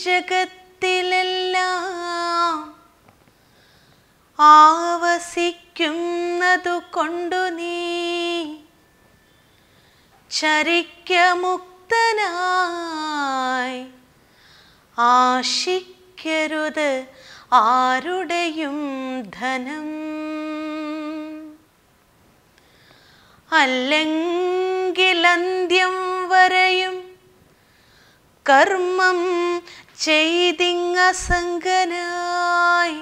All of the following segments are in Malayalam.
ജഗത്തിലെല്ലാം ആവസിക്കുന്നതു കൊണ്ടു നീ ചരിക്കമുക്തനായി ആശിക്കരുത് ആരുടെയും ധനം അല്ലെങ്കിൽ അന്ത്യം വരെയും കർമ്മം ചെയ്തിങ്ങസംഗനായി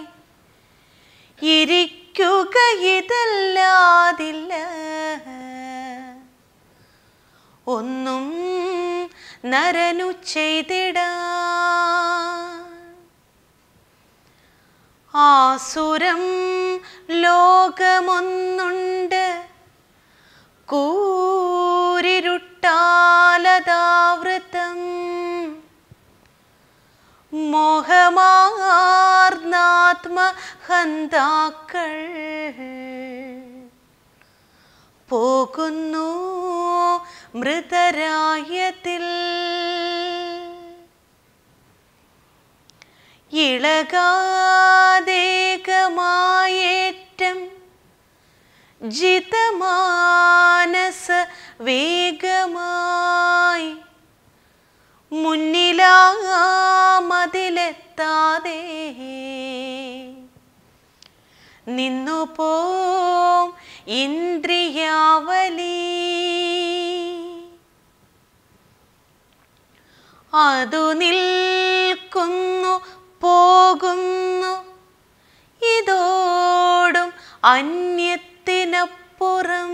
ഇരിക്കുക ഇതല്ലാതില്ല ഒന്നും നരനു ചെയ്തിടാ ആസുരം ലോകമൊന്നുണ്ട് കൂരിരുട്ടാലതാവൃതം മോഹമാർന്നാത്മഹന്താക്കൾ പോകുന്നു മൃതരായത്തിൽ ഇളകാതേകമായേറ്റം ജിതമാനസ വേഗമായി മുന്നിലാമതിലെത്താതെ നിന്നു പോം ഇന്ദ്രിയാവലി അതു നിൽക്കുന്നു പോകുന്നു ഇതോടും അന്യത്തിനപ്പുറം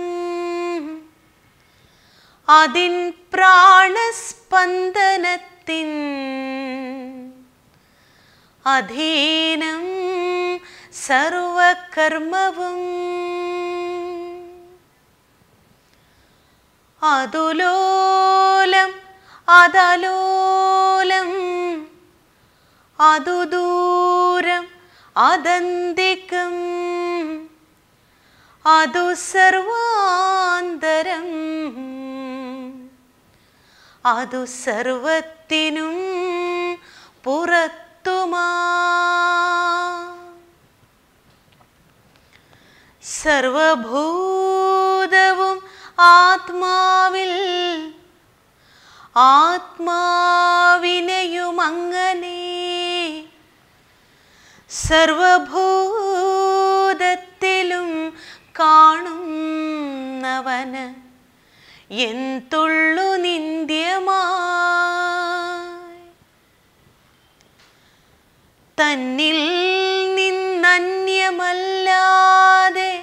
അതിൻ പ്രാണസ്പന്ദനത്തിൻ അധീനം സർവകർമ്മവും അതുലോലം അതലോലം അതു ദൂരം അതന്തികം അതു സർവാന്തരം അതു സർവത്തിനും പുറത്തുമാ സർവഭൂതവും ആത്മാവിൽ ആത്മാവിനെയും അങ്ങനെ സർവഭൂതത്തിലും കാണുന്നവന് എന്തുള്ളു നിന്ദ്യമായി തന്നിൽ നിന്നന്യമല്ലാതെ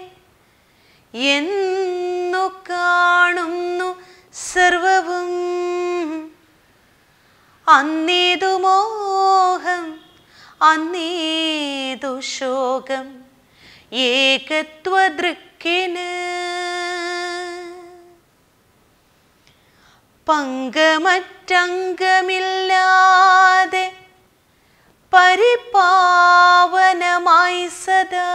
എന്നു കാണുന്നു സർവവും അന്നേതു മോഹം അന്നേതു ശോകം ഏകത്വദൃക്കിന് പങ്കമറ്റംഗമില്ലാതെ പരിപാവനമായി സദാ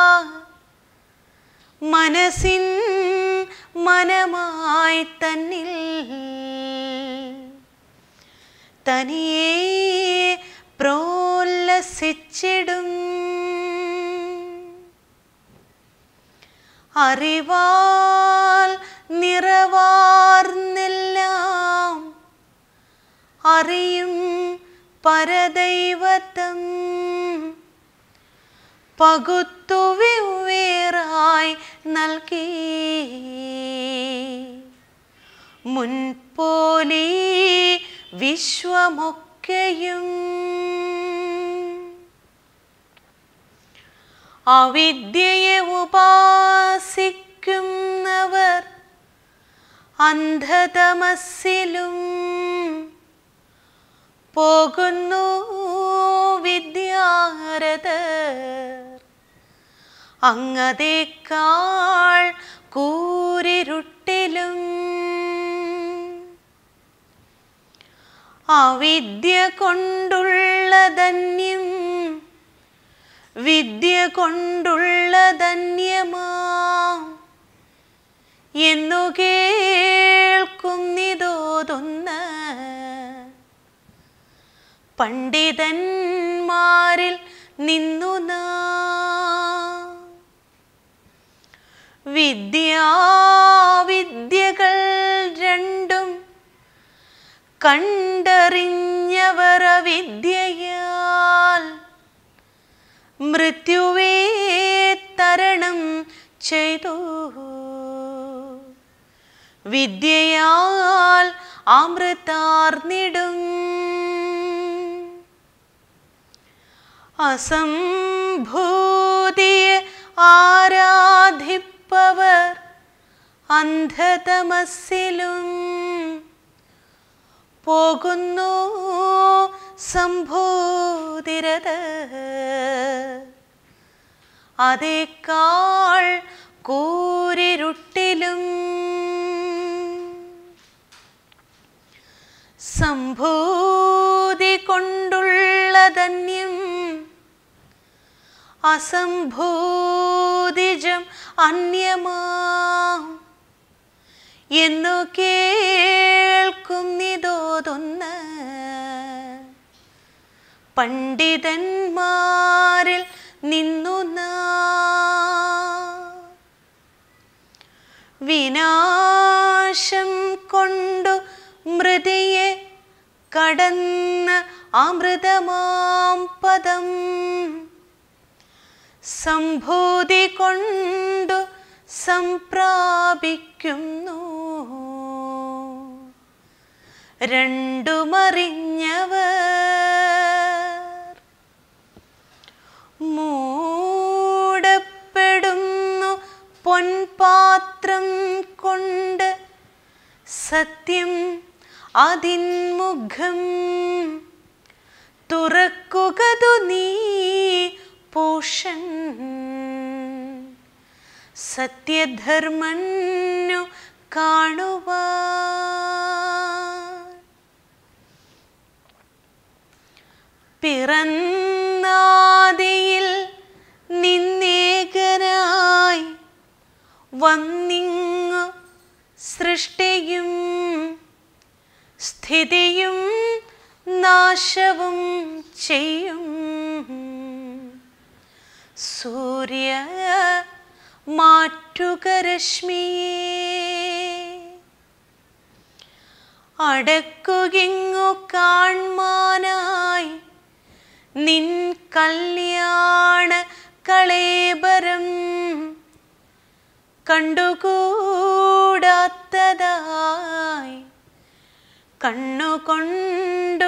മനസ്സിൻ മനമായി തന്നിൽ തനിയെ പ്രോല്ലസിച്ചിടും അറിവാൽ നിറവാർന്നെല്ലാം അറിയും പരദൈവത്തം പകുത്തു വെവ്വേറായി നൽകി മുൻപോലീ വിശ്വമൊക്കെയും അവിദ്യയെ ഉപാസിക്കുന്നവർ അന്ധതമസ്സിലും പോകുന്നു വിദ്യാരഥർ അങ്ങതേക്കാൾ കൂരിരുട്ടിലും അവിദ്യ കൊണ്ടുള്ള ധന്യം വിദ്യ കൊണ്ടുള്ള ധന്യമാം എന്നു കേൾക്കുന്നിതോതുന്ന പണ്ഡിതന്മാരിൽ നിന്നു നാം വിദ്യാവിദ്യകൾ രണ്ടും കണ്ടറിഞ്ഞവർ വിദ്യയാൽ മൃത്യുവേ തരണം ചെയ്തു വിദ്യയാൽ അമൃതാർന്നിടും അസംഭൂതിയെ ആരാധിപ്പവർ അന്ധതമസ്സിലും പോകുന്നു സംഭൂതിരത അതേക്കാൾ കൂരിരുട്ടിലും സംഭൂതി കൊണ്ടുള്ള ധന്യം അസംഭൂതിജം അന്യമാം എന്നു കേൾക്കുന്നിതോതൊന്ന് പണ്ഡിതന്മാരിൽ നിന്നു നാം വിനാശം കൊണ്ടു മൃതിയെ കടന്ന് അമൃതമാം പദം സംഭൂതി കൊണ്ടു സംപ്രാപിക്കുന്നു രണ്ടുമറിഞ്ഞവർ മൂടപ്പെടുന്നു പൊൻപാത്രം കൊണ്ട് സത്യം അതിൻമുഖം തുറക്കുകതു നീ പൂഷൻ സത്യധർമ്മന്നു കാണുവാൻ പിറന്നാദിയിൽ നിന്നേകനായി വന്നിങ്ങു സൃഷ്ടിയും സ്ഥിതിയും നാശവും ചെയ്യും സൂര്യ മാറ്റുക രശ്മിയേ അടക്കുകിങ്ങു കാൺമാനായി നിൻ കല്യാണ കളേബരം കണ്ടുകൂടാത്തതായി കണ്ണുകൊണ്ടു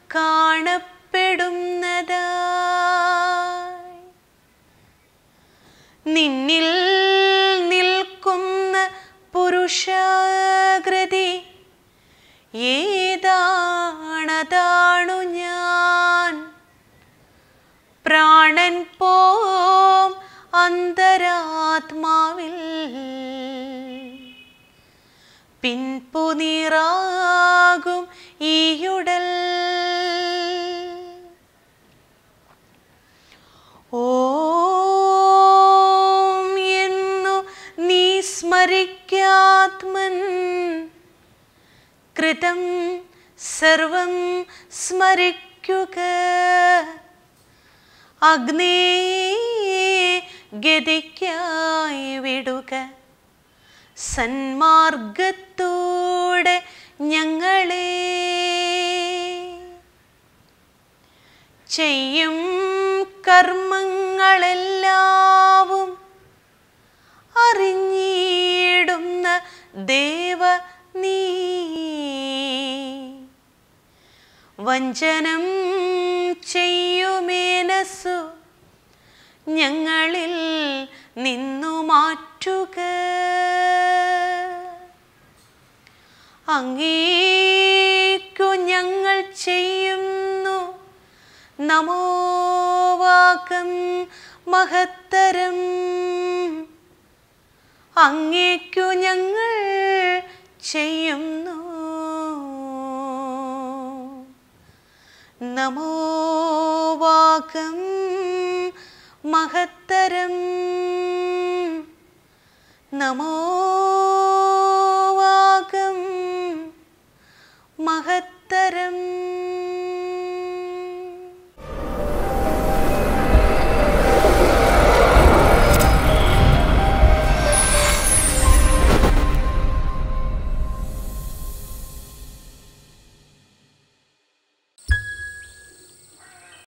കാണപ്പെടുന്നതായി നിന്നിൽ നിൽക്കുന്ന പുരുഷാകൃതി ഏതാണതാണു ഞാൻ പ്രാണൻ പോം അന്തരാത്മാവിൽ പിൻപുനീറാകും ഈയുടൽ ഓം എന്നു നീ സ്മരിക്കാത്മൻ കൃതം സർവം സ്മരിക്കുക അഗ്നേ ഗതിക്കായി വിടുക സന്മാർഗത്തോടെ ഞങ്ങളെ ചെയ്യും കർമ്മങ്ങളെല്ലാവും അറിഞ്ഞിടുന്ന ദേവ നീ വഞ്ചനം ചെയ്യുമേനസ്സു ഞങ്ങളിൽ നിന്നു മാറ്റുക അങ്ങേക്കു ഞങ്ങൾ ചെയ്യുന്നു നമോവാകം മഹത്തരം അങ്ങേക്കു ഞങ്ങൾ ചെയ്യുന്നു നമോവാകം മഹത്തരം നമോ